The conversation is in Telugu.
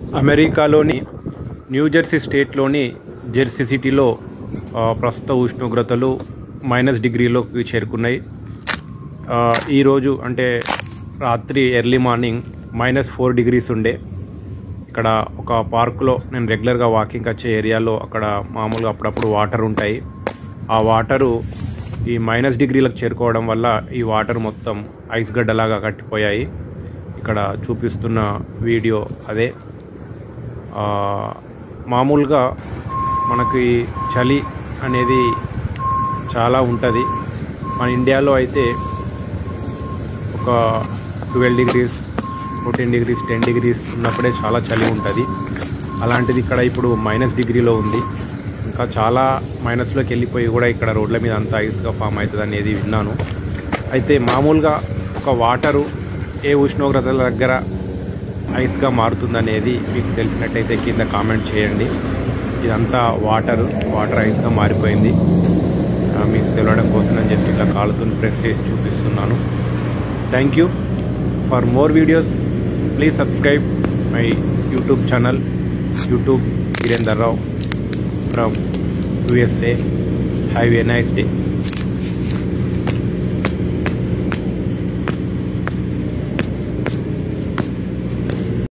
అమెరికాలోని న్యూజెర్సీ స్టేట్లోని జెర్సీ సిటీలో ఆ, ప్రస్తుత ఉష్ణోగ్రతలు మైనస్ డిగ్రీలోకి చేరుకున్నాయి ఆ, ఈరోజు అంటే రాత్రి early morning minus four degrees ఉండే ఇక్కడ ఒక పార్కులో నేను రెగ్యులర్గా వాకింగ్ వచ్చే ఏరియాలో అక్కడ మామూలుగా అప్పుడప్పుడు వాటర్ ఉంటాయి ఆ వాటరు ఈ మైనస్ డిగ్రీలకు చేరుకోవడం వల్ల ఈ వాటర్ మొత్తం ఐస్ గడ్డలాగా కట్టిపోయాయి ఇక్కడ చూపిస్తున్న వీడియో అదే ఆ, మామూలుగా మనకి చలి అనేది చాలా ఉంటుంది మన ఇండియాలో అయితే ఒక twelve degrees fourteen degrees ten degrees ఉన్నప్పుడే చాలా చలి ఉంటుంది అలాంటిది ఇక్కడ ఇప్పుడు మైనస్ డిగ్రీలో ఉంది ఇంకా చాలా మైనస్లోకి వెళ్ళిపోయి కూడా ఇక్కడ రోడ్ల మీద అంతా ఐస్గా ఫామ్ అవుతుంది అనేది విన్నాను అయితే మామూలుగా ఒక వాటరు ఏ ఉష్ణోగ్రతల దగ్గర ఐస్గా మారుతుందనేది మీకు తెలిసినట్టయితే కింద కామెంట్ చేయండి ఇదంతా వాటర్ వాటర్ ఐస్గా మారిపోయింది ఆ, మీకు తెలియడం కోసం నేను జస్ట్ ఇట్లా కాలుతో ప్రెస్ చేసి చూపిస్తున్నాను thank you for more videos please subscribe my YouTube channel YouTube Veerender Rao from USA have a nice day